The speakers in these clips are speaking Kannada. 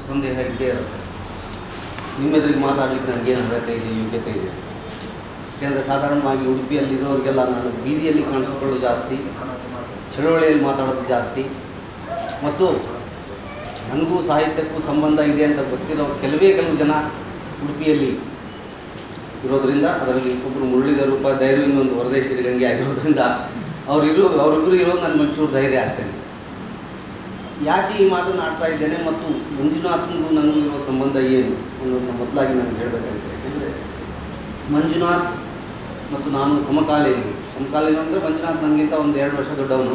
ಸಂದೇಹ ಇದ್ದೇ ಇರುತ್ತೆ ನಿಮ್ಮೆದುರಿಗೆ ಮಾತಾಡ್ಲಿಕ್ಕೆ ನನಗೇನು ಅರ್ಹತೆ ಇದೆ ಯೋಗ್ಯತೆ ಇದೆ ಯಾಕೆಂದರೆ ಸಾಧಾರಣವಾಗಿ ಉಡುಪಿಯಲ್ಲಿರೋರಿಗೆಲ್ಲ ನಾನು ಬೀದಿಯಲ್ಲಿ ಕಾಣಿಸ್ಕೊಳ್ಳೋದು ಜಾಸ್ತಿ ಚಳವಳಿಯಲ್ಲಿ ಮಾತಾಡೋದು ಜಾಸ್ತಿ ಮತ್ತು ನನಗೂ ಸಾಹಿತ್ಯಕ್ಕೂ ಸಂಬಂಧ ಇದೆ ಅಂತ ಗೊತ್ತಿರೋ ಕೆಲವೇ ಕೆಲವು ಜನ ಉಡುಪಿಯಲ್ಲಿ ಇರೋದ್ರಿಂದ ಅದರಲ್ಲಿ ಒಬ್ಬರು ಮುರಳೀಧರ ಉಪಾಧ್ಯಾಯರು ಇನ್ನೊಂದು ವರದೇಶಿ ಸಿರಿಗಂಗೆ ಆಗಿರೋದ್ರಿಂದ ಅವರಿರು ಅವರಿಬ್ಬರು ಇರೋದು ನನಗೆ ಒಂಚೂರು ಧೈರ್ಯ ಆಗ್ತೇನೆ ಯಾಕೆ ಈ ಮಾತನ್ನು ಆಡ್ತಾ ಇದ್ದೇನೆ ಮತ್ತು ಮಂಜುನಾಥ್ಗೂ ನನಗೂ ಇರೋ ಸಂಬಂಧ ಏನು ಅನ್ನೋದನ್ನ ಮೊದಲಾಗಿ ನನಗೆ ಹೇಳಬೇಕಾಗಿದೆ ಯಾಕೆಂದರೆ ಮಂಜುನಾಥ್ ಮತ್ತು ನಾನು ಸಮಕಾಲೀನ ಸಮಕಾಲೀನ ಅಂದರೆ ಮಂಜುನಾಥ್ ನನಗಿಂತ ಒಂದು ಎರಡು ವರ್ಷ ದೊಡ್ಡವನು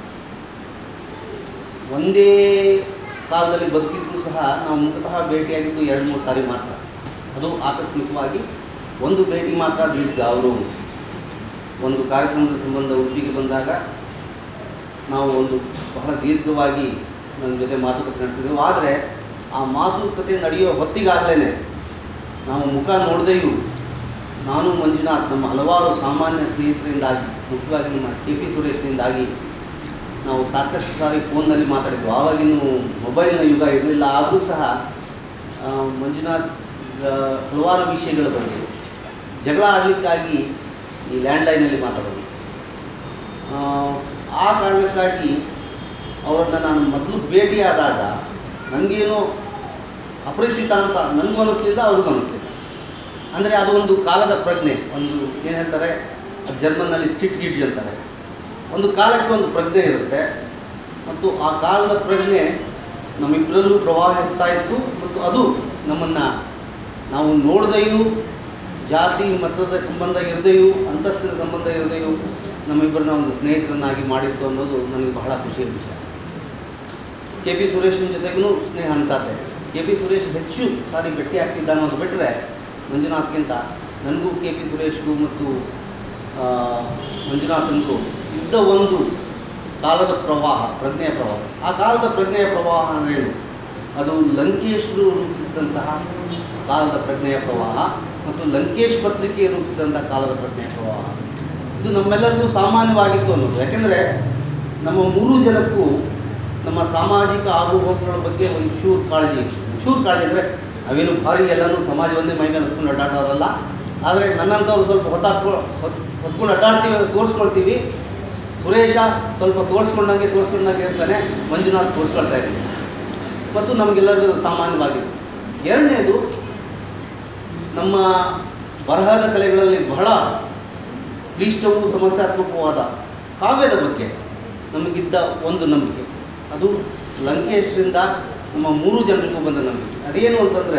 ಒಂದೇ ಕಾಲದಲ್ಲಿ ಬದುಕಿದ್ರು ಸಹ ನಾವು ಮುಖತಃ ಭೇಟಿಯಾಗಿದ್ದು ಎರಡು ಮೂರು ಸಾರಿ ಮಾತ್ರ ಅದು ಆಕಸ್ಮಿಕವಾಗಿ ಒಂದು ಭೇಟಿ ಮಾತ್ರ ದೀರ್ಘ ಅವರು ಒಂದು ಕಾರ್ಯಕ್ರಮದ ಸಂಬಂಧ ಉಡುಪಿಗೆ ಬಂದಾಗ ನಾವು ಒಂದು ಬಹಳ ದೀರ್ಘವಾಗಿ ನನ್ನ ಜೊತೆ ಮಾತುಕತೆ ನಡೆಸಿದೆವು ಆದರೆ ಆ ಮಾತುಕತೆ ನಡೆಯೋ ಹೊತ್ತಿಗಾಗಲೇ ನಾವು ಮುಖ ನೋಡದೆಯೂ ನಾನು ಮಂಜುನಾಥ್ ನಮ್ಮ ಹಲವಾರು ಸಾಮಾನ್ಯ ಸ್ನೇಹಿತರಿಂದಾಗಿ ಮುಖ್ಯವಾಗಿ ನಮ್ಮ ಕೆ ಪಿ ಸುರೇಶ್ನಿಂದಾಗಿ ನಾವು ಸಾಕಷ್ಟು ಸಾರಿ ಫೋನ್ನಲ್ಲಿ ಮಾತಾಡಿದ್ವು ಆವಾಗಿನ್ನೂ ಮೊಬೈಲ್ನ ಯುಗ ಇರಲಿಲ್ಲ ಆದರೂ ಸಹ ಆ, ಮಂಜುನಾಥ್ ಆ, ಹಲವಾರು ವಿಷಯಗಳ ಬಗ್ಗೆ ಜಗಳ ಆಡಲಿಕ್ಕಾಗಿ ಈ ಲ್ಯಾಂಡ್ಲೈನಲ್ಲಿ ಮಾತಾಡೋದು ಆ, ಆ ಕಾರಣಕ್ಕಾಗಿ ಅವರನ್ನು ನಾನು ಮೊದಲು ಭೇಟಿಯಾದಾಗ ನನಗೇನೋ ಅಪರಿಚಿತ ಅಂತ ನನಗೂ ಅನ್ನಿಸ್ಲಿಲ್ಲ ಅವ್ರಿಗೂ ಅನ್ನಿಸ್ಲಿಲ್ಲ ಅಂದರೆ ಅದು ಒಂದು ಕಾಲದ ಪ್ರಜ್ಞೆ ಒಂದು ಏನು ಹೇಳ್ತಾರೆ ಜರ್ಮನ್ನಲ್ಲಿ ಸ್ಟಿಟ್ ಗಿಡ್ಜ್ ಅಂತಾರೆ ಒಂದು ಕಾಲಕ್ಕೆ ಒಂದು ಪ್ರಜ್ಞೆ ಇರುತ್ತೆ ಮತ್ತು ಆ ಕಾಲದ ಪ್ರಜ್ಞೆ ನಮ್ಮಿಬ್ಬರಲ್ಲೂ ಪ್ರವಾಹಿಸ್ತಾ ಇತ್ತು ಮತ್ತು ಅದು ನಮ್ಮನ್ನು ನಾವು ನೋಡದೆಯೂ ಜಾತಿ ಮತದ ಸಂಬಂಧ ಇರದೆಯೂ ಅಂತಸ್ತಿನ ಸಂಬಂಧ ಇರದೆಯೂ ನಮ್ಮಿಬ್ಬರನ್ನ ಒಂದು ಸ್ನೇಹಿತರನ್ನಾಗಿ ಮಾಡಿತ್ತು ಅನ್ನೋದು ನನಗೆ ಬಹಳ ಖುಷಿಯ ವಿಷಯ ಕೆ ಪಿ ಸುರೇಶನ ಜೊತೆಗೂ ಸ್ನೇಹ ಅಂತಾತೆ ಕೆ ಪಿ ಸುರೇಶ್ ಹೆಚ್ಚು ಸಾರಿ ಭೇಟಿ ಆಗ್ತಿದ್ದ ಅನ್ನೋದು ಬಿಟ್ಟರೆ ಮಂಜುನಾಥ್ಗಿಂತ ನನಗೂ ಕೆ ಪಿ ಸುರೇಶ್ಗೂ ಮತ್ತು ಆ, ಮಂಜುನಾಥನ್ಗೂ ಇದ್ದ ಒಂದು ಕಾಲದ ಪ್ರವಾಹ ಪ್ರಜ್ಞೆಯ ಪ್ರವಾಹ ಆ ಕಾಲದ ಪ್ರಜ್ಞೆಯ ಪ್ರವಾಹ ಅಂದ್ರೇನು ಅದು ಲಂಕೇಶ್ರು ರೂಪಿಸಿದಂತಹ ಕಾಲದ ಪ್ರಜ್ಞೆಯ ಪ್ರವಾಹ ಮತ್ತು ಲಂಕೇಶ್ ಪತ್ರಿಕೆ ರೂಪಿಸಿದಂತಹ ಕಾಲದ ಪ್ರಜ್ಞೆಯ ಪ್ರವಾಹ ಇದು ನಮ್ಮೆಲ್ಲರಿಗೂ ಸಾಮಾನ್ಯವಾಗಿತ್ತು ಅನ್ನೋದು ಯಾಕೆಂದರೆ ನಮ್ಮ ಮೂರು ಜನಕ್ಕೂ ನಮ್ಮ ಸಾಮಾಜಿಕ ಆಗುಹೋಗುಗಳ ಬಗ್ಗೆ ಒಂಚೂರು ಕಾಳಜಿ ಇತ್ತು ಒಂಚೂರು ಕಾಳಜಿ ಅಂದರೆ ಅವೇನು ಭಾರಿ ಎಲ್ಲನೂ ಸಮಾಜವನ್ನೇ ಮೈ ಮೇಲೆ ಹೊತ್ಕೊಂಡು ಅಡ್ಡಾಡೋರಲ್ಲ ಆದರೆ ನನ್ನಂಥವ್ರು ಸ್ವಲ್ಪ ಹೊತ್ತಾಕೊ ಹೊತ್ ಹೊತ್ಕೊಂಡು ಅಡ್ಡಾಡ್ತೀವಿ ಅಂತ ತೋರಿಸ್ಕೊಳ್ತೀವಿ ಸುರೇಶ ಸ್ವಲ್ಪ ತೋರಿಸ್ಕೊಂಡಂಗೆ ತೋರಿಸ್ಕೊಂಡಂಗೆ ಇರ್ತಾನೆ ಮಂಜುನಾಥ್ ತೋರಿಸ್ಕೊಳ್ತಾ ಇದ್ದೀನಿ ಮತ್ತು ನಮಗೆಲ್ಲರಿಗೂ ಸಾಮಾನ್ಯವಾಗಿದೆ ಎರಡನೇದು ನಮ್ಮ ಬರಹದ ಕಲೆಗಳಲ್ಲಿ ಬಹಳ ಕ್ಲಿಷ್ಟವೂ ಸಮಸ್ಯಾತ್ಮಕವಾದ ಕಾವ್ಯದ ಬಗ್ಗೆ ನಮಗಿದ್ದ ಒಂದು ನಂಬಿಕೆ ಅದು ಲಂಕೇಶ್ರಿಂದ ನಮ್ಮ ಮೂರು ಜನರಿಗೂ ಬಂದ ನಂಬಿಕೆ ಅದೇನು ಅಂತಂದರೆ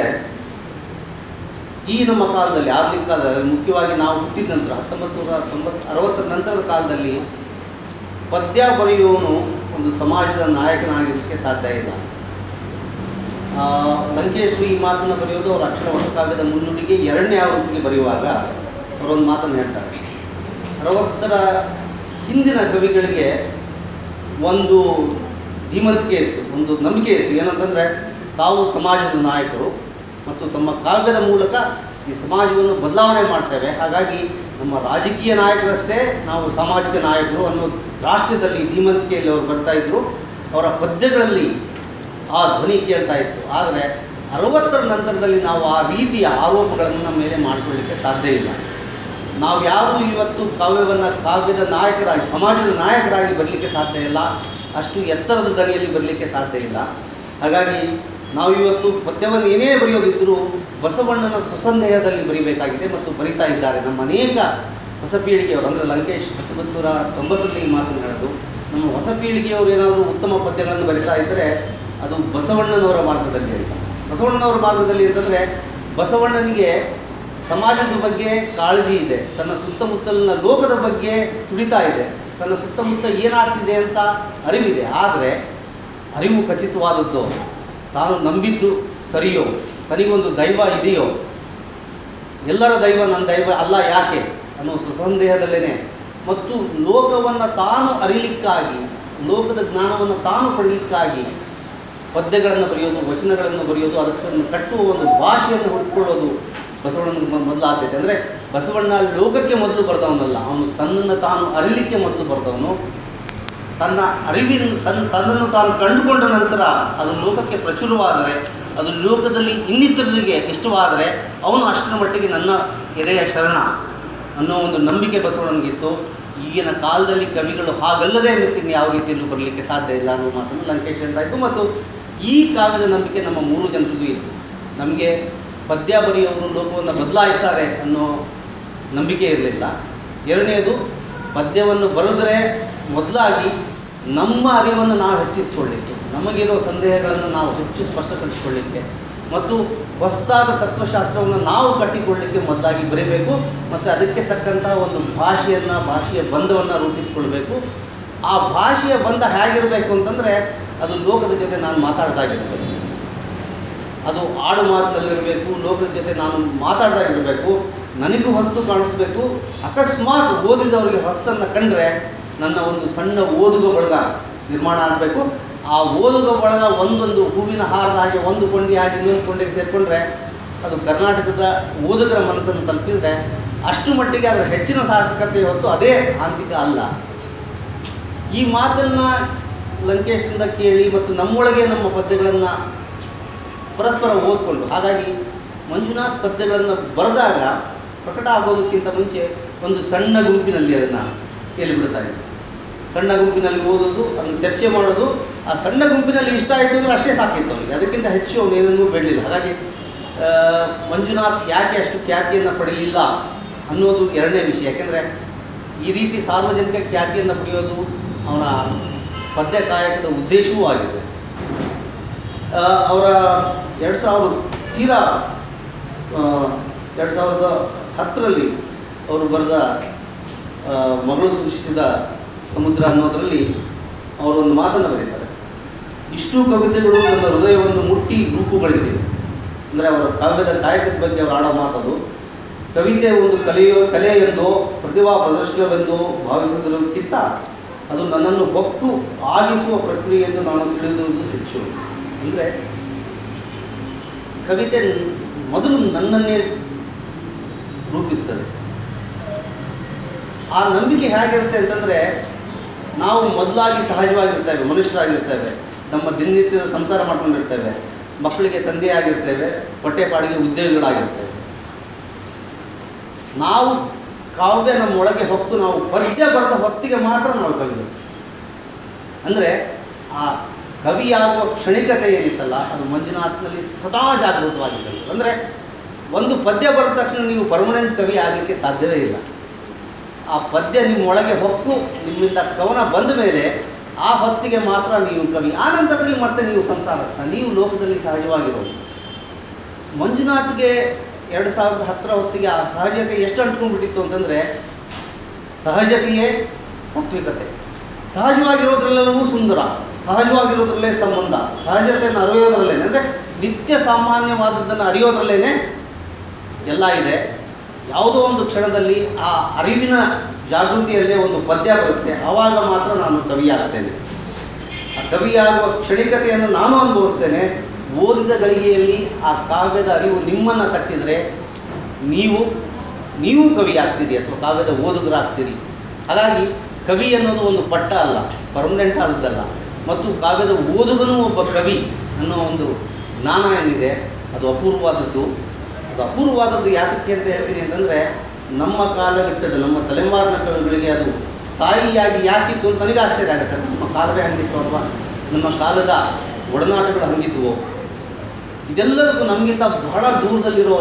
ಈ ನಮ್ಮ ಕಾಲದಲ್ಲಿ ಆಧುನಿಕ ಕಾಲದಲ್ಲಿ ಮುಖ್ಯವಾಗಿ ನಾವು ಹುಟ್ಟಿದ ನಂತರ ಹತ್ತೊಂಬತ್ತು ನೂರ ತೊಂಬತ್ತು ಅರವತ್ತರ ನಂತರದ ಕಾಲದಲ್ಲಿ ಪದ್ಯ ಬರೆಯುವವನು ಒಂದು ಸಮಾಜದ ನಾಯಕನಾಗಿರಲಿಕ್ಕೆ ಸಾಧ್ಯ ಇಲ್ಲ ಆ, ಲಂಕೇಶ್ ಈ ಮಾತನ್ನು ಬರೆಯೋದು ಅವರ ಅಕ್ಷರ ಹೊಸಕಾವ್ಯದ ಮುನ್ನುಡಿಗೆ ಎರಡನೇ ಆವೃತ್ತಿಗೆ ಬರೆಯುವಾಗ ಅವರೊಂದು ಮಾತನ್ನು ಹೇಳ್ತಾರೆ ಅರವತ್ತರ ಹಿಂದಿನ ಕವಿಗಳಿಗೆ ಒಂದು ಧೀಮಂತಿಕೆ ಇತ್ತು ಒಂದು ನಂಬಿಕೆ ಇತ್ತು ಏನಂತಂದರೆ ತಾವು ಸಮಾಜದ ನಾಯಕರು ಮತ್ತು ತಮ್ಮ ಕಾವ್ಯದ ಮೂಲಕ ಈ ಸಮಾಜವನ್ನು ಬದಲಾವಣೆ ಮಾಡ್ತೇವೆ ಹಾಗಾಗಿ ನಮ್ಮ ರಾಜಕೀಯ ನಾಯಕರಷ್ಟೇ ನಾವು ಸಾಮಾಜಿಕ ನಾಯಕರು ಅನ್ನೋ ರಾಷ್ಟ್ರದಲ್ಲಿ ಧೀಮಂತಿಕೆಯಲ್ಲಿ ಅವರು ಬರ್ತಾ ಇದ್ರು ಅವರ ಪದ್ಯಗಳಲ್ಲಿ ಆ ಧ್ವನಿ ಕೇಳ್ತಾ ಇತ್ತು ಆದರೆ ಅರವತ್ತರ ನಂತರದಲ್ಲಿ ನಾವು ಆ ರೀತಿಯ ಆರೋಪಗಳನ್ನು ನಮ್ಮ ಮೇಲೆ ಮಾಡಿಕೊಳ್ಳಿಕ್ಕೆ ಸಾಧ್ಯ ಇಲ್ಲ ನಾವು ಯಾರೂ ಇವತ್ತು ಕಾವ್ಯವನ್ನು ಕಾವ್ಯದ ನಾಯಕರಾಗಿ ಸಮಾಜದ ನಾಯಕರಾಗಿ ಬರಲಿಕ್ಕೆ ಸಾಧ್ಯ ಇಲ್ಲ ಅಷ್ಟು ಎತ್ತರದ ದನಿಯಲ್ಲಿ ಬರಲಿಕ್ಕೆ ಸಾಧ್ಯ ಇಲ್ಲ ಹಾಗಾಗಿ ನಾವು ಇವತ್ತು ಪದ್ಯವನ್ನು ಏನೇ ಬರೆಯೋದಿದ್ದರೂ ಬಸವಣ್ಣನ ಸುಸಂದೇಹದಲ್ಲಿ ಬರೀಬೇಕಾಗಿದೆ ಮತ್ತು ಬರಿತಾ ಇದ್ದಾರೆ ನಮ್ಮ ಅನೇಕ ಹೊಸ ಪೀಳಿಗೆಯವರು ಅಂದರೆ ಲಂಕೇಶ್ ಹತ್ತೊಂಬತ್ತು ನೂರ ತೊಂಬತ್ತರಲ್ಲಿ ಈ ಮಾತನ್ನು ಹೇಳೋದು ನಮ್ಮ ಹೊಸ ಪೀಳಿಗೆಯವರು ಏನಾದರೂ ಉತ್ತಮ ಪದ್ಯಗಳನ್ನು ಬರಿತಾ ಇದ್ದರೆ ಅದು ಬಸವಣ್ಣನವರ ಮಾರ್ಗದಲ್ಲಿ ಅಂತ ಬಸವಣ್ಣನವರ ಮಾರ್ಗದಲ್ಲಿ ಅಂತಂದರೆ ಬಸವಣ್ಣನಿಗೆ ಸಮಾಜದ ಬಗ್ಗೆ ಕಾಳಜಿ ಇದೆ ತನ್ನ ಸುತ್ತಮುತ್ತಲಿನ ಲೋಕದ ಬಗ್ಗೆ ತುಡಿತಾ ಇದೆ ತನ್ನ ಸುತ್ತಮುತ್ತ ಏನಾಗ್ತಿದೆ ಅಂತ ಅರಿವಿದೆ ಆದರೆ ಅರಿವು ಖಚಿತವಾದದ್ದು ತಾನು ನಂಬಿದ್ದು ಸರಿಯೋ ತನಿಗೊಂದು ದೈವ ಇದೆಯೋ ಎಲ್ಲರ ದೈವ ನನ್ನ ದೈವ ಅಲ್ಲ ಯಾಕೆ ಅನ್ನೋ ಸುಸಂದೇಹದಲ್ಲೇ ಮತ್ತು ಲೋಕವನ್ನು ತಾನು ಅರಿಲಿಕ್ಕಾಗಿ ಲೋಕದ ಜ್ಞಾನವನ್ನು ತಾನು ಪಡೀಲಿಕ್ಕಾಗಿ ಪದ್ಯಗಳನ್ನು ಬರೆಯೋದು ವಚನಗಳನ್ನು ಬರೆಯೋದು ಅದಕ್ಕೆ ಕಟ್ಟುವ ಒಂದು ಭಾಷೆಯನ್ನು ಹುಡುಕೊಳ್ಳೋದು ಬಸವಣ್ಣನಿಗೆ ಮೊದ್- ಮೊದಲು ಆದ್ಯತೆ ಅಂದರೆ ಬಸವಣ್ಣ ಲೋಕಕ್ಕೆ ಮೊದಲು ಬರೆದವನಲ್ಲ ಅವನು ತನ್ನನ್ನು ತಾನು ಅರಿಲಿಕ್ಕೆ ಮೊದಲು ಬರೆದವನು ತನ್ನ ಅರಿವಿನ ತನ್ನ ತನ್ನನ್ನು ತಾನು ಕಂಡುಕೊಂಡ ನಂತರ ಅದು ಲೋಕಕ್ಕೆ ಪ್ರಚುರವಾದರೆ ಅದು ಲೋಕದಲ್ಲಿ ಇನ್ನಿತರರಿಗೆ ಇಷ್ಟವಾದರೆ ಅವನು ಅಷ್ಟರ ಮಟ್ಟಿಗೆ ನನ್ನ ಎದೆಯ ಶರಣ ಅನ್ನೋ ಒಂದು ನಂಬಿಕೆ ಬಸವಣ್ಣನಿಗಿತ್ತು ಈಗಿನ ಕಾಲದಲ್ಲಿ ಕವಿಗಳು ಹಾಗಲ್ಲದೆ ಮತ್ತೆ ಯಾವ ರೀತಿಯಲ್ಲೂ ಬರಲಿಕ್ಕೆ ಸಾಧ್ಯ ಇಲ್ಲ ಅನ್ನೋ ಮಾತನ್ನು ಲಂಕೇಶ್ ಹೇಳ್ತಾಯಿತ್ತು ಮತ್ತು ಈ ಕಾವ್ಯದ ನಂಬಿಕೆ ನಮ್ಮ ಮೂರು ಜನರಿಗೂ ಇತ್ತು ನಮಗೆ ಪದ್ಯ ಬರೆಯೋರು ಲೋಕವನ್ನು ಬದಲಾಯಿಸ್ತಾರೆ ಅನ್ನೋ ನಂಬಿಕೆ ಇರಲಿಲ್ಲ ಎರಡನೇದು ಪದ್ಯವನ್ನು ಬರೆದ್ರೆ ಮೊದಲಾಗಿ ನಮ್ಮ ಅರಿವನ್ನು ನಾವು ಹೆಚ್ಚಿಸಿಕೊಳ್ಳಿಕ್ಕೆ ನಮಗಿರೋ ಸಂದೇಹಗಳನ್ನು ನಾವು ಹೆಚ್ಚು ಸ್ಪಷ್ಟಪಡಿಸಿಕೊಳ್ಳಿಕ್ಕೆ ಮತ್ತು ಹೊಸದಾದ ತತ್ವಶಾಸ್ತ್ರವನ್ನು ನಾವು ಕಟ್ಟಿಕೊಳ್ಳಿಕ್ಕೆ ಮೊದಲಾಗಿ ಬರೀಬೇಕು ಮತ್ತು ಅದಕ್ಕೆ ತಕ್ಕಂತಹ ಒಂದು ಭಾಷೆಯನ್ನು ಭಾಷೆಯ ಬಂಧವನ್ನು ರೂಪಿಸ್ಕೊಳ್ಬೇಕು ಆ ಭಾಷೆಯ ಬಂಧ ಹೇಗಿರಬೇಕು ಅಂತಂದರೆ ಅದು ಲೋಕದ ಜೊತೆ ನಾನು ಮಾತಾಡ್ದಾಗಿರ್ತದೆ ಅದು ಆಡು ಮಾತಿನಲ್ಲಿರಬೇಕು ಲೋಕದ ಜೊತೆ ನಾನು ಮಾತಾಡ್ದಾಗಿರಬೇಕು ನನಗೂ ಹೊಸ್ತು ಕಾಣಿಸ್ಬೇಕು ಅಕಸ್ಮಾತ್ ಓದಿದವರಿಗೆ ಹೊಸ್ತನ್ನು ಕಂಡ್ರೆ ನನ್ನ ಒಂದು ಸಣ್ಣ ಓದುಗ ಬಳಗ ನಿರ್ಮಾಣ ಆಗಬೇಕು ಆ ಓದುಗ ಬಳಗ ಒಂದೊಂದು ಹೂವಿನ ಹಾರದ ಹಾಗೆ ಒಂದು ಕೊಂಡಿ ಹಾಗೆ ಇನ್ನೊಂದು ಕೊಂಡಿಗೆ ಸೇರಿಕೊಂಡ್ರೆ ಅದು ಕರ್ನಾಟಕದ ಓದುಗರ ಮನಸ್ಸನ್ನು ತಲುಪಿದರೆ ಅಷ್ಟು ಮಟ್ಟಿಗೆ ಅದರ ಹೆಚ್ಚಿನ ಸಾರ್ಥಕತೆ ಹೊತ್ತು ಅದೇ ಆಂತಿಕ ಅಲ್ಲ ಈ ಮಾತನ್ನು ಲಂಕೇಶಿಂದ ಕೇಳಿ ಮತ್ತು ನಮ್ಮೊಳಗೆ ನಮ್ಮ ಪದ್ಯಗಳನ್ನು ಪರಸ್ಪರ ಓದ್ಕೊಂಡು ಹಾಗಾಗಿ ಮಂಜುನಾಥ್ ಪದ್ಯಗಳನ್ನು ಬರೆದಾಗ ಪ್ರಕಟ ಆಗೋದಕ್ಕಿಂತ ಮುಂಚೆ ಒಂದು ಸಣ್ಣ ಗುಂಪಿನಲ್ಲಿ ಅದನ್ನು ಕೇಳಿಬಿಡ್ತಾ ಇದ್ದೆ ಸಣ್ಣ ಗುಂಪಿನಲ್ಲಿ ಓದೋದು ಅದನ್ನು ಚರ್ಚೆ ಮಾಡೋದು ಆ ಸಣ್ಣ ಗುಂಪಿನಲ್ಲಿ ಇಷ್ಟ ಆಯಿತು ಅಂದರೆ ಅಷ್ಟೇ ಸಾಕಿತ್ತು ಅವನಿಗೆ ಅದಕ್ಕಿಂತ ಹೆಚ್ಚು ಅವನು ಏನನ್ನೂ ಬೇಡಲಿಲ್ಲ ಹಾಗಾಗಿ ಆ, ಮಂಜುನಾಥ್ ಯಾಕೆ ಅಷ್ಟು ಖ್ಯಾತಿಯನ್ನು ಪಡೆಯಲಿಲ್ಲ ಅನ್ನೋದು ಎರಡನೇ ವಿಷಯ ಯಾಕೆಂದರೆ ಈ ರೀತಿ ಸಾರ್ವಜನಿಕ ಖ್ಯಾತಿಯನ್ನು ಪಡೆಯೋದು ಅವನ ಪದ್ಯ ಕಾಯಕದ ಉದ್ದೇಶವೂ ಆಗಿದೆ ಆ, ಅವರ ಎರಡು ಸಾವಿರದ ತೀರಾ ಎರಡು ಸಾವಿರದ ಹತ್ತರಲ್ಲಿ ಅವರು ಬರೆದ ಆ, ಮಗಳು ಸೂಚಿಸಿದ ಸಮುದ್ರ ಅನ್ನೋದರಲ್ಲಿ ಅವರು ಒಂದು ಮಾತನ್ನು ಬರೀತಾರೆ ಇಷ್ಟು ಕವಿತೆಗಳು ನನ್ನ ಹೃದಯವನ್ನು ಮುಟ್ಟಿ ರೂಪುಗೊಳಿಸಿವೆ ಅಂದರೆ ಅವರ ಕಾವ್ಯದ ಕಾಯಕದ ಬಗ್ಗೆ ಅವರು ಆಡೋ ಮಾತದು ಕವಿತೆ ಒಂದು ಕಲೆಯೋ ಕಲೆ ಎಂದೋ ಪ್ರತಿಭಾ ಪ್ರದರ್ಶನವೆಂದೋ ಭಾವಿಸಿದ್ದಕ್ಕಿಂತ ಅದು ನನ್ನನ್ನು ಹೊಕ್ಕು ಆಗಿಸುವ ಪ್ರಕ್ರಿಯೆ ಎಂದು ನಾನು ತಿಳಿದುವುದು ಹೆಚ್ಚು ಅಂದರೆ ಕವಿತೆ ಮೊದಲು ನನ್ನನ್ನೇ ರೂಪಿಸ್ತದೆ ಆ ನಂಬಿಕೆ ಹೇಗಿರುತ್ತೆ ಅಂತಂದರೆ ನಾವು ಮೊದಲಾಗಿ ಸಹಜವಾಗಿರ್ತೇವೆ ಮನುಷ್ಯರಾಗಿರ್ತೇವೆ ನಮ್ಮ ದಿನನಿತ್ಯದ ಸಂಸಾರ ಮಾಡ್ಕೊಂಡಿರ್ತೇವೆ ಮಕ್ಕಳಿಗೆ ತಂದೆಯಾಗಿರ್ತೇವೆ ಹೊಟ್ಟೆಪಾಡಿಗೆ ಉದ್ಯೋಗಿಗಳಾಗಿರ್ತೇವೆ ನಾವು ಕಾವ್ಯ ನಮ್ಮೊಳಗೆ ಹೊಕ್ಕು ನಾವು ಪದ್ಯ ಬರೆದ ಹೊತ್ತಿಗೆ ಮಾತ್ರ ನಾವು ಕವಿಗಳು ಅಂದರೆ ಆ ಕವಿಯಾಗುವ ಕ್ಷಣಿಕತೆ ಏನಿತ್ತಲ್ಲ ಅದು ಮಂಜುನಾಥ್ನಲ್ಲಿ ಸದಾ ಜಾಗೃತವಾಗಿರ್ತದೆ ಅಂದರೆ ಒಂದು ಪದ್ಯ ಬರೆದ ತಕ್ಷಣ ನೀವು ಪರ್ಮನೆಂಟ್ ಕವಿ ಆಗಲಿಕ್ಕೆ ಸಾಧ್ಯವೇ ಇಲ್ಲ ಆ ಪದ್ಯ ನಿಮ್ಮೊಳಗೆ ಹೊಕ್ಕು ನಿಮ್ಮಿಂದ ಕವನ ಬಂದ ಮೇಲೆ ಆ ಹೊತ್ತಿಗೆ ಮಾತ್ರ ನೀವು ಕವಿ ಆ ನಂತರದಲ್ಲಿ ಮತ್ತೆ ನೀವು ಸಂಸಾರಸ್ಥ ನೀವು ಲೋಕದಲ್ಲಿ ಸಹಜವಾಗಿರೋದು ಮಂಜುನಾಥ್ಗೆ ಎರಡು ಸಾವಿರದ ಹತ್ತರ ಹೊತ್ತಿಗೆ ಆ ಸಹಜತೆ ಎಷ್ಟು ಅಂಟ್ಕೊಂಡ್ಬಿಟ್ಟಿತ್ತು ಅಂತಂದರೆ ಸಹಜತೆಯೇ ತಾತ್ವಿಕತೆ ಸಹಜವಾಗಿರೋದ್ರೆಲ್ಲವೂ ಸುಂದರ ಸಹಜವಾಗಿರೋದ್ರಲ್ಲೇ ಸಂಬಂಧ ಸಹಜತೆಯನ್ನು ಅರಿಯೋದ್ರಲ್ಲೇ ಅಂದರೆ ನಿತ್ಯ ಸಾಮಾನ್ಯವಾದದ್ದನ್ನು ಅರಿಯೋದ್ರಲ್ಲೇ ಎಲ್ಲ ಇದೆ ಯಾವುದೋ ಒಂದು ಕ್ಷಣದಲ್ಲಿ ಆ ಅರಿವಿನ ಜಾಗೃತಿಯಲ್ಲೇ ಒಂದು ಪದ್ಯ ಬರುತ್ತೆ ಆವಾಗ ಮಾತ್ರ ನಾನು ಕವಿಯಾಗ್ತೇನೆ ಆ ಕವಿಯಾಗುವ ಕ್ಷಣಿಕತೆಯನ್ನು ನಾನು ಅನುಭವಿಸ್ತೇನೆ ಓದಿದ ಗಳಿಗೆಯಲ್ಲಿ ಆ ಕಾವ್ಯದ ಅರಿವು ನಿಮ್ಮನ್ನು ತಟ್ಟಿದರೆ ನೀವು ನೀವು ಕವಿ ಆಗ್ತೀರಿ ಅಥವಾ ಕಾವ್ಯದ ಓದುಗರಾಗ್ತೀರಿ ಹಾಗಾಗಿ ಕವಿ ಅನ್ನೋದು ಒಂದು ಪಟ್ಟ ಅಲ್ಲ ಪರ್ಮನೆಂಟ್ ಆದದ್ದಲ್ಲ ಮತ್ತು ಕಾವ್ಯದ ಓದುಗನೂ ಒಬ್ಬ ಕವಿ ಅನ್ನೋ ಒಂದು ಜ್ಞಾನ ಏನಿದೆ ಅದು ಅಪೂರ್ವವಾದದ್ದು ಅದು ಅಪೂರ್ವವಾದದ್ದು ಯಾತಕ್ಕೆ ಅಂತ ಹೇಳ್ತೀನಿ ಅಂತಂದರೆ ನಮ್ಮ ಕಾಲಘಟ್ಟದ ನಮ್ಮ ತಲೆಮಾರಿನ ಕವಿಗಳಿಗೆ ಅದು ಸ್ಥಾಯಿಯಾಗಿ ಯಾಕಿತ್ತು ಅಂತ ನನಗೆ ಆಶ್ಚರ್ಯ ಆಗುತ್ತೆ ನಮ್ಮ ಕಾಲವೇ ಹಂಗಿತ್ತು ಅಥವಾ ನಮ್ಮ ಕಾಲದ ಒಡನಾಟಗಳು ಹಂಗಿದ್ವು ಇದೆಲ್ಲದಕ್ಕೂ ನಮಗಿಂತ ಬಹಳ ದೂರದಲ್ಲಿರೋ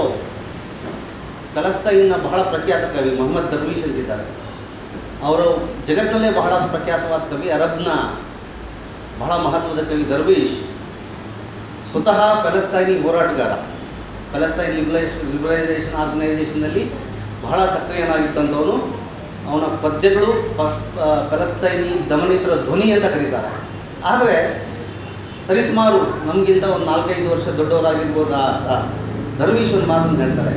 ಫಲಸ್ತಾಯಿನ ಬಹಳ ಪ್ರಖ್ಯಾತ ಕವಿ ಮೊಹಮ್ಮದ್ ದರ್ವೀಶ್ ಅಂತಿದ್ದಾರೆ ಅವರು ಜಗತ್ತಿನಲ್ಲೇ ಬಹಳ ಪ್ರಖ್ಯಾತವಾದ ಕವಿ ಅರಬ್ನ ಬಹಳ ಮಹತ್ವದ ಕವಿ ದರ್ವೀಶ್ ಸ್ವತಃ ಫಲಸ್ತಾಯಿನಿ ಹೋರಾಟಗಾರ ಫಲಸ್ತಾಯಿನ್ ಲಿಬರೈಸ್ ಲಿಬರೈಸೇಷನ್ ಆರ್ಗನೈಸೇಷನ್ನಲ್ಲಿ ಬಹಳ ಸಕ್ರಿಯನಾಗಿದ್ದಂಥವನು ಅವನ ಪದ್ಯಗಳು ಪ- ಪ- ಫಲಸ್ತಾಯಿನಿ ದಮನಿತರ ಧ್ವನಿ ಅಂತ ಕರೀತಾರೆ ಆದರೆ ಸರಿಸುಮಾರು ನಮಗಿಂತ ಒಂದು ನಾಲ್ಕೈದು ವರ್ಷ ದೊಡ್ಡವರಾಗಿರ್ಬೋದ ದರ್ವೀಶ್ ಒಂದು ಮಾತನ್ನು ಹೇಳ್ತಾರೆ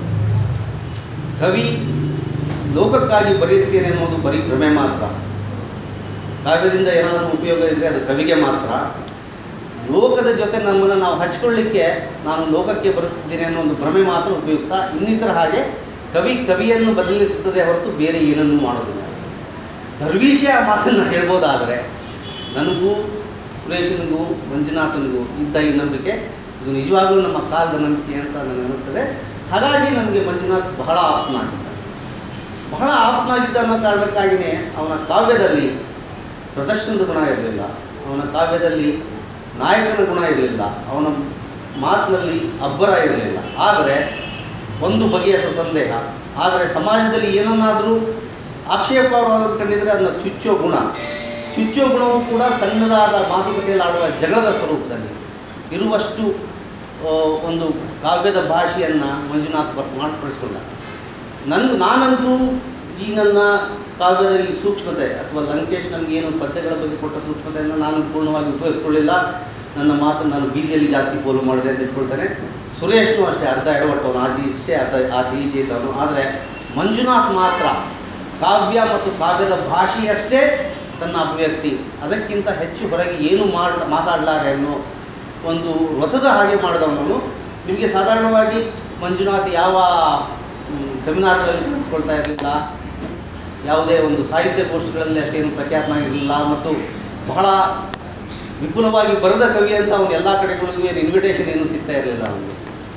ಕವಿ ಲೋಕಕ್ಕಾಗಿ ಬರೆಯುತ್ತೇನೆ ಅನ್ನೋದು ಬರೀ ಭ್ರಮೆ ಮಾತ್ರ ಕಾವ್ಯದಿಂದ ಏನಾದರೂ ಉಪಯೋಗ ಇದ್ದರೆ ಅದು ಕವಿಗೆ ಮಾತ್ರ ಲೋಕದ ಜೊತೆ ನಮ್ಮನ್ನು ನಾವು ಹಚ್ಕೊಳ್ಳಿಕ್ಕೆ ನಾನು ಲೋಕಕ್ಕೆ ಬರುತ್ತಿದ್ದೇನೆ ಅನ್ನೋ ಒಂದು ಭ್ರಮೆ ಮಾತ್ರ ಉಪಯುಕ್ತ ಇನ್ನಿತರ ಹಾಗೆ ಕವಿ ಕವಿಯನ್ನು ಬದಲಿಸುತ್ತದೆ ಹೊರತು ಬೇರೆ ಏನನ್ನೂ ಮಾಡೋದಿಲ್ಲ ದರ್ವೀಶೆ ಆ ಮಾತನ್ನು ಹೇಳ್ಬೋದಾದರೆ ನನಗೂ ಸುರೇಶನಿಗೂ ಮಂಜುನಾಥನಿಗೂ ಇದ್ದ ಈ ನಂಬಿಕೆ ಇದು ನಿಜವಾಗ್ಲೂ ನಮ್ಮ ಕಾಲದ ನಂಬಿಕೆ ಅಂತ ನನಗೆ ಅನಿಸ್ತದೆ ಹಾಗಾಗಿ ನಮಗೆ ಮಂಜುನಾಥ್ ಬಹಳ ಆಪ್ತನಾಗಿದ್ದ ಬಹಳ ಆಪ್ತನಾಗಿದ್ದ ಅನ್ನೋ ಕಾರಣಕ್ಕಾಗಿಯೇ ಅವನ ಕಾವ್ಯದಲ್ಲಿ ಪ್ರದರ್ಶನದ ಗುಣ ಇರಲಿಲ್ಲ ಅವನ ಕಾವ್ಯದಲ್ಲಿ ನಾಯಕನ ಗುಣ ಇರಲಿಲ್ಲ ಅವನ ಮಾತಿನಲ್ಲಿ ಅಬ್ಬರ ಇರಲಿಲ್ಲ ಆದರೆ ಒಂದು ಬಗೆಯ ಸಂದೇಹ ಆದರೆ ಸಮಾಜದಲ್ಲಿ ಏನನ್ನಾದರೂ ಆಕ್ಷೇಪವಾದದ್ದು ಕಂಡಿದ್ರೆ ಅದನ್ನು ಚುಚ್ಚೋ ಗುಣ ಚುಚ್ಚೋ ಗುಣವೂ ಕೂಡ ಸಣ್ಣದಾದ ಮಾತುಕತೆಯಲ್ಲಿ ಆಡುವ ಜಗಳದ ಸ್ವರೂಪದಲ್ಲಿ ಇರುವಷ್ಟು ಆ, ಒಂದು ಕಾವ್ಯದ ಭಾಷೆಯನ್ನು ಮಂಜುನಾಥ್ ಭಟ್ ಮಾರ್ಪಡಿಸ್ಕೊಂಡ ನಂದು ನಾನಂತೂ ಈ ನನ್ನ ಕಾವ್ಯದಲ್ಲಿ ಸೂಕ್ಷ್ಮತೆ ಅಥವಾ ಲಂಕೇಶ್ ನಮಗೇನು ಪದ್ಯಗಳ ಬಗ್ಗೆ ಕೊಟ್ಟ ಸೂಕ್ಷ್ಮತೆಯನ್ನು ನಾನು ಪೂರ್ಣವಾಗಿ ಉಪಯೋಗಿಸ್ಕೊಳ್ಳಿಲ್ಲ ನನ್ನ ಮಾತನ್ನು ನಾನು ಬೀದಿಯಲ್ಲಿ ಜಾಸ್ತಿ ಪೋಲು ಮಾಡಿದೆ ಅಂತ ಇಟ್ಕೊಳ್ತೇನೆ ಸುರೇಶ್ನು ಅಷ್ಟೇ ಅರ್ಧ ಎಡವಟ್ಟವನು ಆಚೆ ಇಷ್ಟೇ ಅರ್ಧ ಆಚೆ ಈಚೆ ಇದ್ದವನು ಆದರೆ ಮಂಜುನಾಥ್ ಮಾತ್ರ ಕಾವ್ಯ ಮತ್ತು ಕಾವ್ಯದ ಭಾಷೆಯಷ್ಟೇ ತನ್ನ ಅಭಿವ್ಯಕ್ತಿ ಅದಕ್ಕಿಂತ ಹೆಚ್ಚು ಹೊರಗೆ ಏನು ಮಾಡ್ ಮಾತಾಡಲಾರೆ ಅನ್ನೋ ಒಂದು ವ್ರತದ ಹಾಗೆ ಮಾಡಿದವನು ನಿಮಗೆ ಸಾಧಾರಣವಾಗಿ ಮಂಜುನಾಥ್ ಯಾವ ಮ್, ಸೆಮಿನಾರ್ಗಳಲ್ಲಿ ಕಲಿಸ್ಕೊಳ್ತಾ ಇರಲಿಲ್ಲ ಯಾವುದೇ ಒಂದು ಸಾಹಿತ್ಯ ಗೋಷ್ಠಿಗಳಲ್ಲಿ ಅಷ್ಟೇನು ಪ್ರಖ್ಯಾತನಾಗಿರಲಿಲ್ಲ ಮತ್ತು ಬಹಳ ವಿಪುಲವಾಗಿ ಬರೆದ ಕವಿ ಅಂತ ಅವನು ಎಲ್ಲ ಕಡೆಗಳಿಗೂ ಏನು ಇನ್ವಿಟೇಷನ್ ಏನು ಸಿಗ್ತಾ ಇರಲಿಲ್ಲ ಅವನಿಗೆ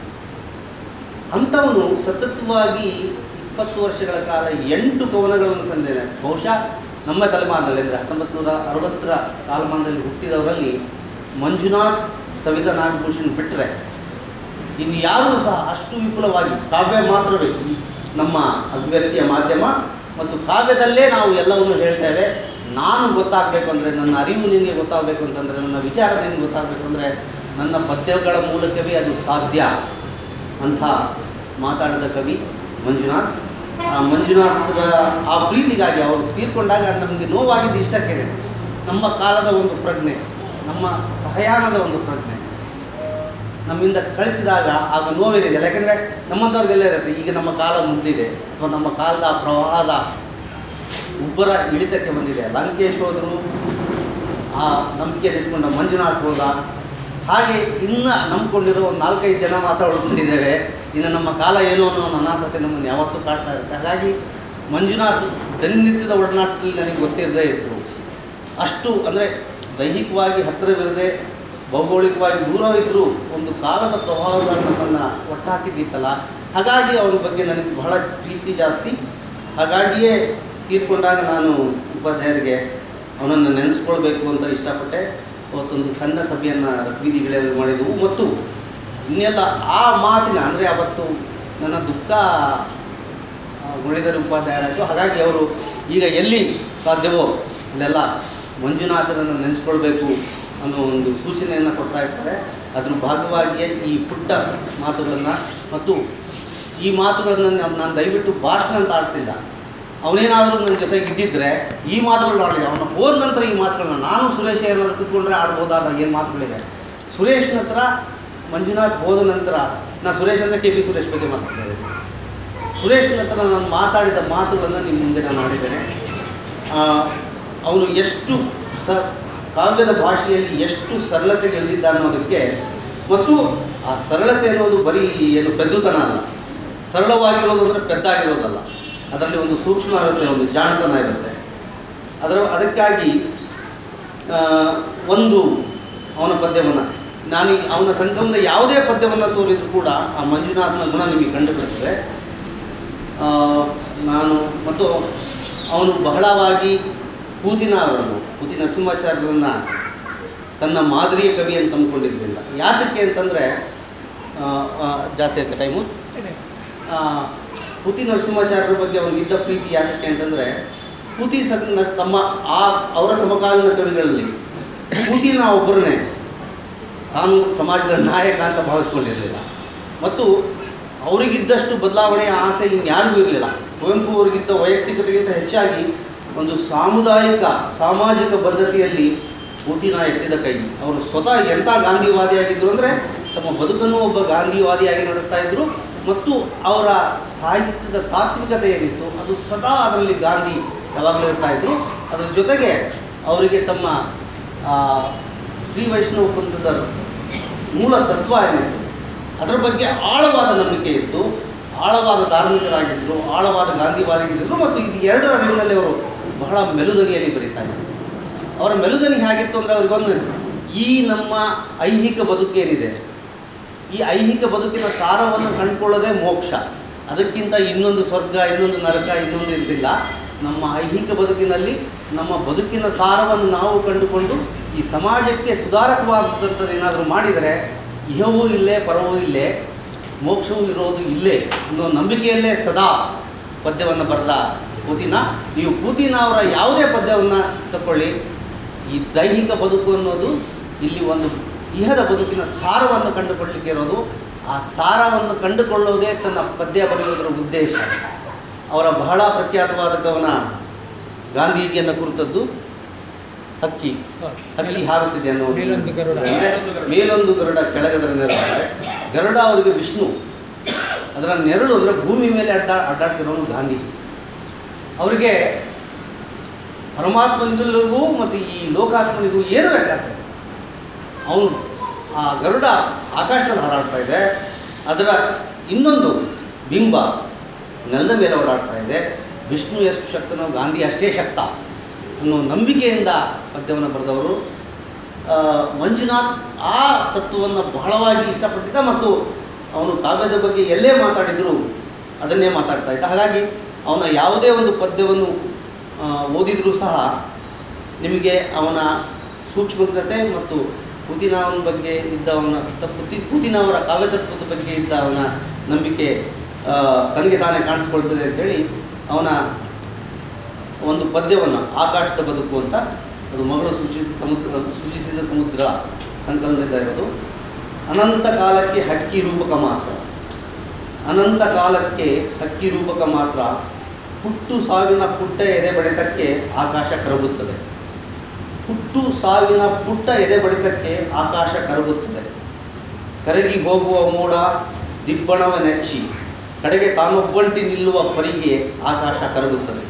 ಅಂಥವನು ಸತತವಾಗಿ ಇಪ್ಪತ್ತು ವರ್ಷಗಳ ಕಾಲ ಎಂಟು ಕವನಗಳನ್ನು ಸಂದೇನೆ ಬಹುಶಃ ನಮ್ಮ ತಲೆಮಾರಿನಲ್ಲಿ ಅಂದರೆ ಹತ್ತೊಂಬತ್ತು ನೂರ ಅರವತ್ತರ ಕಾಲಮಾನದಲ್ಲಿ ಹುಟ್ಟಿದವರಲ್ಲಿ ಮಂಜುನಾಥ್ ಸವಿತಾ ನಾಗಭೂಷಣ್ ಬಿಟ್ಟರೆ ಇನ್ನು ಯಾರೂ ಸಹ ಅಷ್ಟು ವಿಪುಲವಾಗಿ ಕಾವ್ಯ ಮಾತ್ರವೇ ಈ ನಮ್ಮ ಅಭಿವ್ಯಕ್ತಿಯ ಮಾಧ್ಯಮ ಮತ್ತು ಕಾವ್ಯದಲ್ಲೇ ನಾವು ಎಲ್ಲವನ್ನು ಹೇಳ್ತೇವೆ ನಾನು ಗೊತ್ತಾಗಬೇಕು ಅಂದರೆ ನನ್ನ ಅರಿವು ನಿನಗೆ ಗೊತ್ತಾಗಬೇಕು ಅಂತಂದರೆ ನನ್ನ ವಿಚಾರ ನಿನಗೆ ಗೊತ್ತಾಗಬೇಕು ಅಂದರೆ ನನ್ನ ಪದ್ಯಗಳ ಮೂಲಕವೇ ಅದು ಸಾಧ್ಯ ಅಂಥ ಮಾತಾಡಿದ ಕವಿ ಮಂಜುನಾಥ್ ಆ ಮಂಜುನಾಥರ ಆ ಪ್ರೀತಿಗಾಗಿ ಅವರು ತೀರ್ಕೊಂಡಾಗ ನಮಗೆ ನೋವಾಗಿದ್ದು ಇಷ್ಟಕ್ಕೆ ನಮ್ಮ ಕಾಲದ ಒಂದು ಪ್ರಜ್ಞೆ ನಮ್ಮ ಸಹಯಾನದ ಒಂದು ಪ್ರಜ್ಞೆ ನಮ್ಮಿಂದ ಕಳಿಸಿದಾಗ ಆಗ ನೋವೇನಿದೆ ಯಾಕೆಂದರೆ ನಮ್ಮಂಥವ್ರಿಗೆಲ್ಲ ಇರುತ್ತೆ ಈಗ ನಮ್ಮ ಕಾಲ ಮುಗ್ದಿದೆ ಅಥವಾ ನಮ್ಮ ಕಾಲದ ಆ ಪ್ರವಾಹದ ಉಬ್ಬರ ಇಳಿತಕ್ಕೆ ಬಂದಿದೆ ಲಂಕೇಶ್ ಹೋದರು ಆ ನಂಬಿಕೆಯನ್ನು ಇಟ್ಕೊಂಡ ಮಂಜುನಾಥ್ ಹೋದ ಹಾಗೆ ಇನ್ನು ನಂಬ್ಕೊಂಡಿರೋ ಒಂದು ನಾಲ್ಕೈದು ಜನ ಮಾತ್ರ ಉಳ್ಕೊಂಡಿದ್ದೇವೆ ಇನ್ನು ನಮ್ಮ ಕಾಲ ಏನು ಅನ್ನೋ ಒಂದು ಅನಾಥತೆ ನಮ್ಮನ್ನು ಯಾವತ್ತೂ ಕಾಡ್ತಾ ಇರುತ್ತೆ ಹಾಗಾಗಿ ಮಂಜುನಾಥ್ ದಿನನಿತ್ಯದ ಒಡನಾಟದಲ್ಲಿ ನನಗೆ ಗೊತ್ತಿರದೇ ಇತ್ತು ಅಷ್ಟು ಅಂದರೆ ದೈಹಿಕವಾಗಿ ಹತ್ತಿರವಿರದೆ ಭೌಗೋಳಿಕವಾಗಿ ದೂರವಿದ್ದರೂ ಒಂದು ಕಾಲದ ಪ್ರಭಾವದ ನಮ್ಮನ್ನು ಒಟ್ಟಾಕಿದ್ದಿತ್ತಲ್ಲ ಹಾಗಾಗಿ ಅವನ ಬಗ್ಗೆ ನನಗೆ ಬಹಳ ಪ್ರೀತಿ ಜಾಸ್ತಿ ಹಾಗಾಗಿಯೇ ತೀರ್ಕೊಂಡಾಗ ನಾನು ಉಪಾಧ್ಯಾಯರಿಗೆ ಅವನನ್ನು ನೆನೆಸ್ಕೊಳ್ಬೇಕು ಅಂತ ಇಷ್ಟಪಟ್ಟೆ ಅವತ್ತೊಂದು ಸಣ್ಣ ಸಭೆಯನ್ನು ರಥಬೀದಿಗಳಲ್ಲಿ ಮಾಡಿದೆವು ಮತ್ತು ಇನ್ನೆಲ್ಲ ಆ ಮಾತಿನ ಅಂದರೆ ಅವತ್ತು ನನ್ನ ದುಃಖ ಗುಣಿದರೆ ಉಪಾಧ್ಯಾಯರಾಯಿತು ಹಾಗಾಗಿ ಅವರು ಈಗ ಎಲ್ಲಿ ಸಾಧ್ಯವೋ ಅಲ್ಲೆಲ್ಲ ಮಂಜುನಾಥನನ್ನು ನೆನೆಸ್ಕೊಳ್ಬೇಕು ಅನ್ನೋ ಒಂದು ಸೂಚನೆಯನ್ನು ಕೊಡ್ತಾ ಇರ್ತಾರೆ ಅದ್ರ ಭಾಗವಾಗಿಯೇ ಈ ಪುಟ್ಟ ಮಾತುಗಳನ್ನು ಮತ್ತು ಈ ಮಾತುಗಳನ್ನು ನಾನು ನಾನು ದಯವಿಟ್ಟು ಭಾಷಣ ಅಂತ ಆಡ್ತಿಲ್ಲ ಅವನೇನಾದರೂ ನನ್ನ ಜೊತೆಗೆ ಇದ್ದಿದ್ರೆ ಈ ಮಾತುಗಳನ್ನ ಆಡಲಿಲ್ಲ ಅವನು ಹೋದ ನಂತರ ಈ ಮಾತುಗಳನ್ನ ನಾನು ಸುರೇಶ್ ಏನಾದ್ರು ಕೂತ್ಕೊಂಡ್ರೆ ಆಡ್ಬೋದಾದ ಏನು ಮಾತುಗಳಿವೆ ಸುರೇಶ್ನ ಹತ್ರ ಮಂಜುನಾಥ್ ಹೋದ ನಂತರ ನಾ ಸುರೇಶ್ ಅಂದರೆ ಕೆ ಪಿ ಸುರೇಶ್ ಬಗ್ಗೆ ಮಾತಾಡ್ತಾ ಇದ್ದೀನಿ ಸುರೇಶ್ನ ಹತ್ರ ನಾನು ಮಾತಾಡಿದ ಮಾತುಗಳನ್ನು ನಿಮ್ಮ ಮುಂದೆ ನಾನು ಆಡಿದ್ದೇನೆ ಅವನು ಎಷ್ಟು ಸ ಕಾವ್ಯದ ಭಾಷೆಯಲ್ಲಿ ಎಷ್ಟು ಸರಳತೆಗೆ ಇಳಿದಿದ್ದ ಅನ್ನೋದಕ್ಕೆ ಮತ್ತು ಆ ಸರಳತೆ ಅನ್ನೋದು ಬರೀ ಏನು ಪೆದ್ದುತನ ಅಲ್ಲ ಸರಳವಾಗಿರೋದು ಅಂದರೆ ಪೆದ್ದಾಗಿರೋದಲ್ಲ ಅದರಲ್ಲಿ ಒಂದು ಸೂಕ್ಷ್ಮ ಇರುತ್ತೆ ಒಂದು ಜಾಣತನ ಇರುತ್ತೆ ಅದರ ಅದಕ್ಕಾಗಿ ಆ, ಒಂದು ಅವನ ಪದ್ಯವನ್ನು ನಾನು ಈ- ಅವನ ಸಂಕಲನದ ಯಾವುದೇ ಪದ್ಯವನ್ನು ತೋರಿದರೂ ಕೂಡ ಆ ಮಂಜುನಾಥನ ಗುಣ ನಿಮಗೆ ಕಂಡು ಬರ್ತದೆ ಆ, ನಾನು ಮತ್ತು ಅವನು ಬಹಳವಾಗಿ ಪೂತಿನ ಅವರನ್ನು ಪೂತಿ ನರಸಿಂಹಾಚಾರ್ಯರನ್ನು ತನ್ನ ಮಾದರಿಯ ಕವಿ ಅಂತ ಅಂದ್ಕೊಂಡಿರಲಿಲ್ಲ ಯಾತಕ್ಕೆ ಅಂತಂದರೆ ಜಾಸ್ತಿ ಆಯ್ತು ಟೈಮು ಪೂತಿ ನರಸಿಂಹಾಚಾರ್ಯರ ಬಗ್ಗೆ ಅವನಿಗಿದ್ದ ಪ್ರೀತಿ ಯಾತಕ್ಕೆ ಅಂತಂದರೆ ಪೂತಿ ಸ ನ- ತಮ್ಮ ಆ ಅವರ ಸಮಕಾಲೀನ ಕವಿಗಳಲ್ಲಿ ಪೂತಿನ ಒಬ್ಬರನ್ನೇ ತಾನು ಸಮಾಜದ ನಾಯಕ ಅಂತ ಭಾವಿಸ್ಕೊಂಡಿರಲಿಲ್ಲ ಮತ್ತು ಅವರಿಗಿದ್ದಷ್ಟು ಬದಲಾವಣೆಯ ಆಸೆ ಇನ್ಯಾರಿಗೂ ಇರಲಿಲ್ಲ ಕುವೆಂಪು ಅವರಿಗಿದ್ದ ವೈಯಕ್ತಿಕತೆಗಿಂತ ಹೆಚ್ಚಾಗಿ ಒಂದು ಸಾಮುದಾಯಿಕ ಸಾಮಾಜಿಕ ಬದ್ಧತೆಯಲ್ಲಿ ಪೂತಿನ ಎತ್ತಿದ ಕೈ ಅವರು ಸ್ವತಃ ಎಂಥ ಗಾಂಧಿವಾದಿಯಾಗಿದ್ದರು ಅಂದರೆ ತಮ್ಮ ಬದುಕನ್ನು ಒಬ್ಬ ಗಾಂಧಿವಾದಿಯಾಗಿ ನಡೆಸ್ತಾ ಇದ್ದರು ಮತ್ತು ಅವರ ಸಾಹಿತ್ಯದ ತಾತ್ವಿಕತೆ ಏನಿತ್ತು ಅದು ಸದಾ ಅದರಲ್ಲಿ ಗಾಂಧಿ ಯಾವಾಗಲೂ ಇರ್ತಾ ಇದ್ರು ಅದ್ರ ಜೊತೆಗೆ ಅವರಿಗೆ ತಮ್ಮ ಆ, ಶ್ರೀ ವೈಷ್ಣವ ಪಂಥದ ಮೂಲ ತತ್ವ ಏನಿತ್ತು ಅದರ ಬಗ್ಗೆ ಆಳವಾದ ನಂಬಿಕೆ ಇತ್ತು ಆಳವಾದ ಧಾರ್ಮಿಕರಾಗಿದ್ದರು ಆಳವಾದ ಗಾಂಧಿವಾದಿಗಳಿದ್ದರು ಮತ್ತು ಇದು ಎರಡರ ಅರಿವಿನಲ್ಲಿ ಅವರು ಬಹಳ ಮೆಲುದನಿಯಲ್ಲಿ ಬರೀತಾ ಇದ್ದರು ಅವರ ಮೆಲುದನಿ ಹೇಗಿತ್ತು ಅಂದರೆ ಅವರಿಗೊಂದು ಈ ನಮ್ಮ ಐಹಿಕ ಬದುಕೇನಿದೆ ಈ ಐಹಿಕ ಬದುಕಿನ ಸಾರವನ್ನು ಕಂಡುಕೊಳ್ಳೋದೇ ಮೋಕ್ಷ ಅದಕ್ಕಿಂತ ಇನ್ನೊಂದು ಸ್ವರ್ಗ ಇನ್ನೊಂದು ನರಕ ಇನ್ನೊಂದು ಇದ್ದಿಲ್ಲ ನಮ್ಮ ಐಹಿಕ ಬದುಕಿನಲ್ಲಿ ನಮ್ಮ ಬದುಕಿನ ಸಾರವನ್ನು ನಾವು ಕಂಡುಕೊಂಡು ಈ ಸಮಾಜಕ್ಕೆ ಸುಧಾರಕವಾದಂಥದ್ದು ಏನಾದರೂ ಮಾಡಿದರೆ ಇಹವೂ ಇಲ್ಲೇ ಪರವೂ ಇಲ್ಲೇ ಮೋಕ್ಷವೂ ಇರೋದು ಇಲ್ಲೇ ಅನ್ನೋ ನಂಬಿಕೆಯಲ್ಲೇ ಸದಾ ಪದ್ಯವನ್ನು ಬರೆದ ಕೂತಿನ ನೀವು ಕೂತಿನ ಅವರ ಯಾವುದೇ ಪದ್ಯವನ್ನು ತಗೊಳ್ಳಿ ಈ ದೈಹಿಕ ಬದುಕು ಅನ್ನೋದು ಇಲ್ಲಿ ಒಂದು ಇಹದ ಬದುಕಿನ ಸಾರವನ್ನು ಕಂಡುಕೊಳ್ಳಲಿಕ್ಕೆ ಇರೋದು ಆ ಸಾರವನ್ನು ಕಂಡುಕೊಳ್ಳೋದೇ ತನ್ನ ಪದ್ಯ ಬರೆಯುವುದರ ಉದ್ದೇಶ ಅವರ ಬಹಳ ಪ್ರಖ್ಯಾತವಾದ ಕವನ ಗಾಂಧೀಜಿಯನ್ನು ಕುರಿತದ್ದು ಹಕ್ಕಿ ಹಕ್ಕಿ ಹಾರುತ್ತಿದೆ ಅನ್ನೋ ಮೇಲೊಂದು ಗರುಡ. ಮೇಲೊಂದು ಗರುಡ ಕೆಳಗದರ ನೆರಳು ಗರುಡ ಅವರಿಗೆ ವಿಷ್ಣು ಅದರ ನೆರಳು ಅಂದರೆ ಭೂಮಿ ಮೇಲೆ ಅಡ್ಡಾ ಅಡ್ಡಾಡ್ತಿರೋನು ಗಾಂಧಿ ಅವರಿಗೆ ಪರಮಾತ್ಮನಿಗೂ ಮತ್ತು ಈ ಲೋಕಾತ್ಮನಿಗೂ ಏನು ವ್ಯತ್ಯಾಸ ಇದೆ ಅವನು ಆ ಗರುಡ ಆಕಾಶದಲ್ಲಿ ಹಾರಾಡ್ತಾ ಇದೆ ಅದರ ಇನ್ನೊಂದು ಬಿಂಬ ನೆಲದ ಮೇಲೆ ಓಡಾಡ್ತಾ ಇದೆ ವಿಷ್ಣು ಎಷ್ಟು ಶಕ್ತನೋ ಗಾಂಧಿ ಅಷ್ಟೇ ಶಕ್ತ ಅನ್ನೋ ನಂಬಿಕೆಯಿಂದ ಪದ್ಯವನ್ನು ಬರೆದವರು ಆ, ಮಂಜುನಾಥ್ ಆ ತತ್ವವನ್ನು ಬಹಳವಾಗಿ ಇಷ್ಟಪಟ್ಟಿದ್ದ ಮತ್ತು ಅವನು ಕಾವ್ಯದ ಬಗ್ಗೆ ಎಲ್ಲೇ ಮಾತಾಡಿದರೂ ಅದನ್ನೇ ಮಾತಾಡ್ತಾ ಇದ್ದ ಹಾಗಾಗಿ ಅವನ ಯಾವುದೇ ಒಂದು ಪದ್ಯವನ್ನು ಆ, ಓದಿದರೂ ಸಹ ನಿಮಗೆ ಅವನ ಸೂಕ್ಷ್ಮತೆ ಮತ್ತು ಪುತಿನವನ ಬಗ್ಗೆ ಇದ್ದ ಅವನ ಪುತಿ ಪುತಿನವರ ಕಾವ್ಯತತ್ವದ ಬಗ್ಗೆ ಇದ್ದ ಅವನ ನಂಬಿಕೆ ಆ, ತನಗೆ ತಾನೇ ಕಾಣಿಸ್ಕೊಳ್ತದೆ ಅಂತೇಳಿ ಅವನ ಒಂದು ಪದ್ಯವನ್ನು ಆಕಾಶದ ಬದುಕು ಅಂತ ಅದು ಮಗಳು ಸೂಚಿಸಿದ ಸಮುದ್ರ ಸೂಚಿಸಿದ ಸಮುದ್ರ ಸಂಕಲನದಿಂದ ಇರೋದು ಅನಂತ ಕಾಲಕ್ಕೆ ಹಕ್ಕಿ ರೂಪಕ ಮಾತ್ರ ಅನಂತ ಕಾಲಕ್ಕೆ ಹಕ್ಕಿ ರೂಪಕ ಮಾತ್ರ ಹುಟ್ಟು ಸಾವಿನ ಪುಟ್ಟ ಎದೆ ಬಡಿತಕ್ಕೆ ಆಕಾಶ ಕರಗುತ್ತದೆ ಹುಟ್ಟು ಸಾವಿನ ಪುಟ್ಟ ಎದೆ ಬಡಿತಕ್ಕೆ ಆಕಾಶ ಕರಗುತ್ತದೆ ಕರಗಿ ಹೋಗುವ ಮೋಡ ದಿಬ್ಬಣವ ನೆಚ್ಚಿ ಕಡೆಗೆ ತಾನೊಬ್ಬಂಟಿ ನಿಲ್ಲುವ ಪರಿಗೆ ಆಕಾಶ ಕರಗುತ್ತದೆ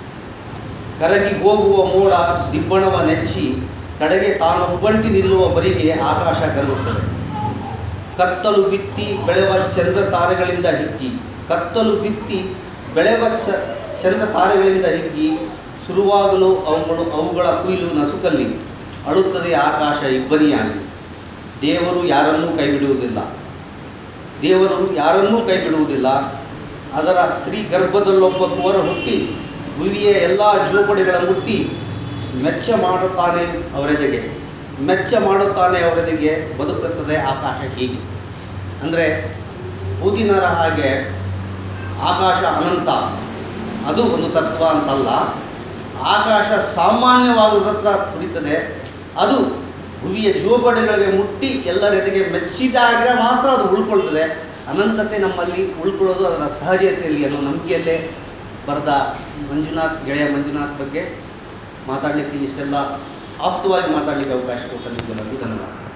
ಕರಗಿ ಹೋಗುವ ಮೋಡ ದಿಬ್ಬಣವ ನೆಚ್ಚಿ ಕಡೆಗೆ ತಾನೊಬ್ಬಂಟಿ ನಿಲ್ಲುವ ಪರಿಗೆ ಆಕಾಶ ಕರಗುತ್ತದೆ ಕತ್ತಲು ಬಿತ್ತಿ ಬೆಳೆವ ಚಂದ್ರ ತಾರೆಗಳಿಂದ ಹಿಗ್ಗಿ ಕತ್ತಲು ಬಿತ್ತಿ ಬೆಳೆವ ಚ ಚಂದ್ರ ತಾರೆಗಳಿಂದ ಹಿಗ್ಗಿ ಶುರುವಾಗಲು ಅವುಗಳು ಅವುಗಳ ಕುಯ್ಲು ನಸುಕಲ್ಲಿ ಅಳುತ್ತದೆ ಆಕಾಶ ಇಬ್ಬನಿಯಾಗಿ ದೇವರು ಯಾರನ್ನೂ ಕೈಬಿಡುವುದಿಲ್ಲ ದೇವರು ಯಾರನ್ನೂ ಕೈಬಿಡುವುದಿಲ್ಲ ಅದರ ಶ್ರೀ ಗರ್ಭದಲ್ಲೊಬ್ಬ ಕುವರ ಹುಟ್ಟಿ ಭುವಿಯ ಎಲ್ಲ ಜೋಪಡಿಗಳ ಮುಟ್ಟಿ ಮೆಚ್ಚ ಮಾಡುತ್ತಾನೆ ಅವರೆದೆಗೆ ಮೆಚ್ಚ ಮಾಡುತ್ತಾನೆ ಅವರೆದೆಗೆ ಬದುಕುತ್ತದೆ ಆಕಾಶ ಹೀಗೆ ಅಂದರೆ ಪೂತಿನರ ಹಾಗೆ ಆಕಾಶ ಅನಂತ ಅದು ಒಂದು ತತ್ವ ಅಂತಲ್ಲ ಆಕಾಶ ಸಾಮಾನ್ಯವಾದುದತ್ರ ತುಡಿತದೆ ಅದು ಭುವಿಯ ಜೋಪಡಿಗಳಿಗೆ ಮುಟ್ಟಿ ಎಲ್ಲರೆದೆಗೆ ಮೆಚ್ಚಿದಾಗ ಮಾತ್ರ ಅದು ಉಳ್ಕೊಳ್ತದೆ ಅನಂತತೆ ನಮ್ಮಲ್ಲಿ ಉಳ್ಕೊಳ್ಳೋದು ಅದರ ಸಹಜತೆಯಲ್ಲಿ ಅನ್ನೋ ನಂಬಿಕೆಯಲ್ಲೇ ಬರೆದ ಮಂಜುನಾಥ್ ಗೆಳೆಯ ಮಂಜುನಾಥ್ ಬಗ್ಗೆ ಮಾತಾಡಲಿಕ್ಕೆ ಇಷ್ಟೆಲ್ಲ ಆಪ್ತವಾಗಿ ಮಾತಾಡಲಿಕ್ಕೆ ಅವಕಾಶ ಕೊಟ್ಟ ನಿಮಗೆಲ್ಲರಿಗೂ ಧನ್ಯವಾದ